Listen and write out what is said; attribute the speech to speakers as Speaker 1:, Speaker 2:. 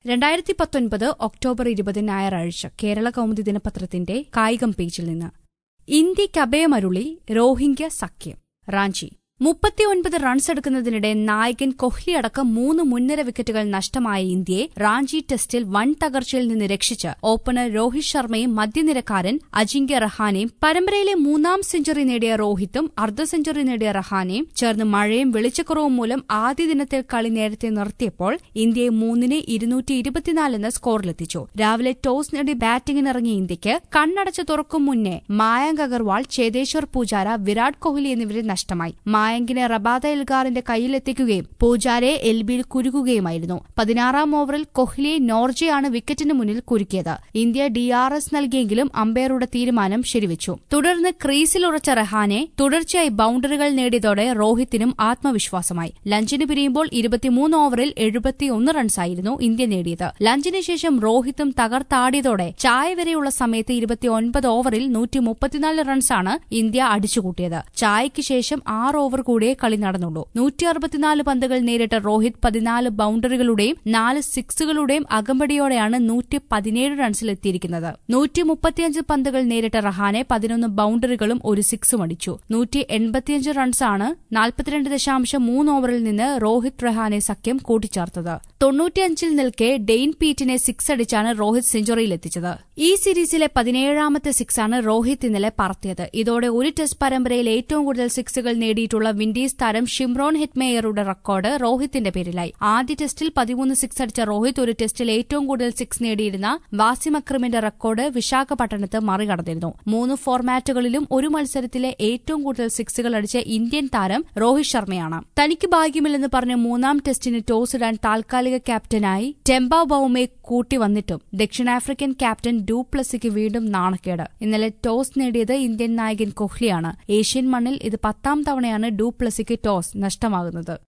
Speaker 1: രണ്ടായിരത്തി പത്തൊൻപത് ഒക്ടോബർ ഇരുപത് ഞായറാഴ്ച കേരള കൗമുദി ദിനപത്രത്തിന്റെ കായികം പേജിൽ നിന്ന് ഇന്ത്യയ്ക്ക് അഭയമരുളി റോഹിംഗ്യ സഖ്യം റാഞ്ചി മുപ്പത്തിയൊൻപത് റൺസ് എടുക്കുന്നതിനിടെ നായകൻ കൊഹ്ലി അടക്കം മൂന്ന് മുൻനിര വിക്കറ്റുകൾ നഷ്ടമായ ഇന്ത്യയെ റാഞ്ചി ടെസ്റ്റിൽ വൻ തകർച്ചയിൽ നിന്ന് രക്ഷിച്ച് ഓപ്പണർ രോഹിത് ശർമ്മയും മധ്യനിരക്കാരൻ അജിങ്ക്യ റഹാനെയും പരമ്പരയിലെ മൂന്നാം സെഞ്ചുറി നേടിയ രോഹിത്തും അർദ്ധ സെഞ്ചുറി നേടിയ റഹാനെയും ചേർന്ന് മഴയും വെളിച്ചക്കുറവും മൂലം ആദ്യ ദിനത്തിൽ കളി നേരത്തെ നിർത്തിയപ്പോൾ ഇന്ത്യയെ മൂന്നിന് ഇരുന്നൂറ്റി ഇരുപത്തിനാല് എന്ന സ്കോറിലെത്തിച്ചു രാവിലെ ടോസ് നേടി ബാറ്റിംഗിനിറങ്ങിയ ഇന്ത്യയ്ക്ക് കണ്ണടച്ച് തുറക്കും മുന്നേ മായങ്ക് അഗർവാൾ ചേതേശ്വർ പൂജാര വിരാട് കോഹ്ലി എന്നിവരെ നഷ്ടമായി മായങ്കിനെ റബാദ എൽഗാറിന്റെ കയ്യിലെത്തിക്കുകയും പൂജാരെ എൽബിയിൽ കുരുക്കുകയുമായിരുന്നു പതിനാറാം ഓവറിൽ കൊഹ്ലിയെ നോർജയാണ് വിക്കറ്റിന് മുന്നിൽ കുരുക്കിയത് ഇന്ത്യ ഡിആർഎസ് നൽകിയെങ്കിലും അമ്പയറുടെ തീരുമാനം ശരിവച്ചു തുടർന്ന് ക്രീസിൽ ഉറച്ച റഹാനെ തുടർച്ചയായി ബൌണ്ടറികൾ നേടിയതോടെ രോഹിത്തിനും ആത്മവിശ്വാസമായി ലഞ്ചിന് പിരിയുമ്പോൾ ഇരുപത്തിമൂന്ന് ഓവറിൽ എഴുപത്തിയൊന്ന് റൺസായിരുന്നു ഇന്ത്യ നേടിയത് ലഞ്ചിന് ശേഷം രോഹിത്തും തകർത്താടിയതോടെ ചായ വരെയുള്ള സമയത്ത് ഇരുപത്തിയൊൻപത് ഓവറിൽ നൂറ്റി മുപ്പത്തിനാല് റൺസാണ് ഇന്ത്യ അടിച്ചുകൂട്ടിയത് ചായയ്ക്ക് ശേഷം ആറ് ഓവർ കൂടിയേ കളി നടന്നുള്ളൂ നൂറ്റി അറുപത്തിനാല് പന്തുകൾ നേരിട്ട രോഹിത് പതിനാല് ബൌണ്ടറികളുടെയും നാല് സിക്സുകളുടെയും അകമ്പടിയോടെയാണ് നൂറ്റി പതിനേഴ് റൺസിലെത്തിയിരിക്കുന്നത് നൂറ്റി മുപ്പത്തിയഞ്ച് പന്തുകൾ നേരിട്ട റഹാനെ പതിനൊന്ന് ബൌണ്ടറികളും ഒരു സിക്സും അടിച്ചു നൂറ്റി എൺപത്തിയഞ്ച് റൺസാണ് നാൽപ്പത്തിരണ്ട് ദശാംശം മൂന്ന് ഓവറിൽ നിന്ന് രോഹിത് റഹാനെ സഖ്യം കൂട്ടിച്ചേർത്തത് തൊണ്ണൂറ്റിയഞ്ചിൽ നിൽക്കെ ഡെയിൻ പീറ്റിനെ സിക്സ് അടിച്ചാണ് രോഹിത് സെഞ്ചുറിയിലെത്തിച്ചത് ഈ സീരീസിലെ പതിനേഴാമത്തെ സിക്സാണ് രോഹിത് ഇന്നലെ പറത്തിയത് ഇതോടെ ഒരു ടെസ്റ്റ് പരമ്പരയിൽ ഏറ്റവും കൂടുതൽ സിക്സുകൾ നേടിയിട്ടുള്ള വിൻഡീസ് താരം ഷിംറോൺ ഹിറ്റ്മേയറുടെ റെക്കോർഡ് രോഹിത്തിന്റെ പേരിലായി ആദ്യ ടെസ്റ്റിൽ പതിമൂന്ന് സിക്സ് അടിച്ച രോഹിത് ഒരു ടെസ്റ്റിൽ ഏറ്റവും കൂടുതൽ സിക്സ് നേടിയിരുന്ന വാസിം അക്രമിന്റെ റെക്കോർഡ് വിശാഖപട്ടണത്ത് മറികടന്നിരുന്നു മൂന്ന് ഫോർമാറ്റുകളിലും ഒരു മത്സരത്തിലെ ഏറ്റവും കൂടുതൽ സിക്സുകൾ അടിച്ച ഇന്ത്യൻ താരം രോഹിത് ശർമ്മയാണ് തനിക്ക് ഭാഗ്യമില്ലെന്ന് പറഞ്ഞ് മൂന്നാം ടെസ്റ്റിന് ടോസ് ഇടാൻ താൽക്കാലിക ക്യാപ്റ്റനായി ടെമ്പ ബൌമെ കൂട്ടി വന്നിട്ടും ദക്ഷിണാഫ്രിക്കൻ ക്യാപ്റ്റൻ ഡൂപ്ലസിക്ക് വീണ്ടും നാണക്കേട് ഇന്നലെ ടോസ് നേടിയത് ഇന്ത്യൻ നായകൻ കോഹ്ലിയാണ് ഏഷ്യൻ മണ്ണിൽ ഇത് പത്താം തവണയാണ് ഡൂപ്ലസിക്ക് ടോസ് നഷ്ടമാകുന്നത്